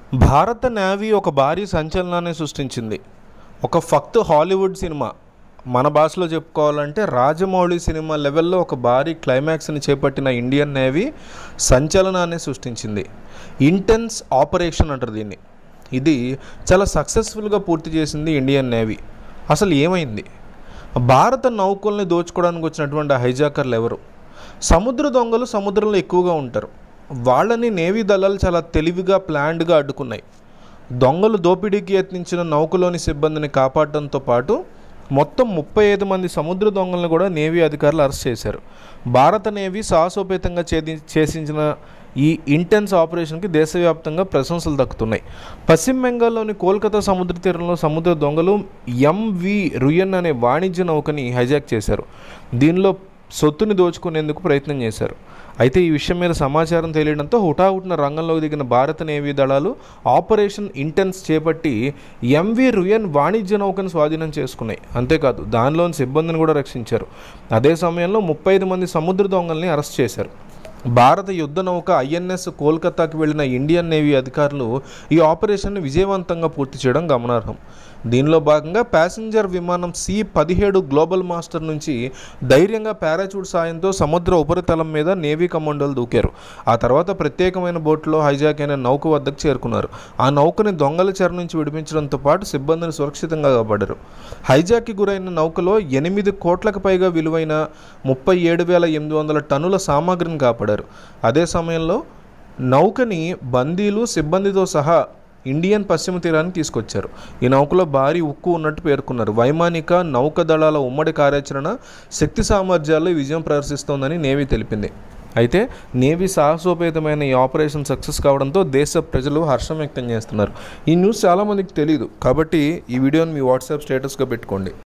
భారత నేవీ ఒక భారీ సంచలనాన్ని సృష్టించింది ఒక ఫక్త్ హాలీవుడ్ సినిమా మన భాషలో చెప్పుకోవాలంటే రాజమౌళి సినిమా లెవెల్లో ఒక భారీ క్లైమాక్స్ని చేపట్టిన ఇండియన్ నేవీ సంచలనాన్ని సృష్టించింది ఇంటెన్స్ ఆపరేషన్ అంటారు దీన్ని ఇది చాలా సక్సెస్ఫుల్గా పూర్తి చేసింది ఇండియన్ నేవీ అసలు ఏమైంది భారత నౌకల్ని దోచుకోవడానికి వచ్చినటువంటి హైజాకర్లు ఎవరు సముద్ర దొంగలు సముద్రంలో ఎక్కువగా ఉంటారు వాళ్ళని నేవీ దళాలు చాలా తెలివిగా ప్లాన్డ్గా అడ్డుకున్నాయి దొంగలు దోపిడీకి యత్నించిన నౌకలోని సిబ్బందిని కాపాడడంతో పాటు మొత్తం ముప్పై ఐదు మంది సముద్ర దొంగలను కూడా నేవీ అధికారులు అరెస్ట్ చేశారు భారత నేవీ సాహసోపేతంగా ఛేది చేసించిన ఈ ఇంటెన్స్ ఆపరేషన్కి దేశవ్యాప్తంగా ప్రశంసలు దక్కుతున్నాయి పశ్చిమ బెంగాల్లోని కోల్కతా సముద్ర తీరంలో సముద్ర దొంగలు ఎంవి రుయన్ అనే వాణిజ్య నౌకని హైజాక్ చేశారు దీనిలో సొత్తుని దోచుకునేందుకు ప్రయత్నం చేశారు అయితే ఈ విషయం మీద సమాచారం తెలియడంతో హుటాహుటిన రంగంలోకి దిగిన భారత నేవీ దళాలు ఆపరేషన్ ఇంటెన్స్ చేపట్టి ఎంవి రుయన్ వాణిజ్య నౌకను స్వాధీనం చేసుకున్నాయి అంతేకాదు దానిలోని సిబ్బందిని కూడా రక్షించారు అదే సమయంలో ముప్పై ఐదు మంది సముద్ర దొంగల్ని అరెస్ట్ చేశారు భారత యుద్ధ నౌక ఐఎన్ఎస్ కోల్కతాకి వెళ్లిన ఇండియన్ నేవీ అధికారులు ఈ ఆపరేషన్ని విజయవంతంగా పూర్తి చేయడం గమనార్హం దీనిలో భాగంగా ప్యాసింజర్ విమానం సి పదిహేడు గ్లోబల్ మాస్టర్ నుంచి ధైర్యంగా పారాచూట్ సాయంతో సముద్ర ఉపరితలం మీద నేవీ కమాండోలు దూకారు ఆ తర్వాత ప్రత్యేకమైన బోట్లో హైజాక్ అయిన నౌక వద్దకు చేరుకున్నారు ఆ నౌకని దొంగల చెర నుంచి విడిపించడంతో పాటు సిబ్బందిని సురక్షితంగా కాపాడారు హైజాక్కి గురైన నౌకలో ఎనిమిది కోట్లకు పైగా విలువైన ముప్పై ఏడు వేల ఎనిమిది వందల టన్నుల సామాగ్రిని కాపాడారు అదే సమయంలో నౌకని బందీలు సిబ్బందితో సహా ఇండియన్ పశ్చిమ తీరానికి తీసుకొచ్చారు ఈ నౌకలో భారీ ఉక్కు ఉన్నట్టు పేర్కొన్నారు వైమానిక నౌక దళాల ఉమ్మడి కార్యాచరణ శక్తి సామర్థ్యాల్లో ఈ విజయం ప్రదర్శిస్తోందని నేవీ తెలిపింది అయితే నేవీ సాహసోపేతమైన ఈ ఆపరేషన్ సక్సెస్ కావడంతో దేశ ప్రజలు హర్షం వ్యక్తం చేస్తున్నారు ఈ న్యూస్ చాలామందికి తెలియదు కాబట్టి ఈ వీడియోని మీ వాట్సాప్ స్టేటస్గా పెట్టుకోండి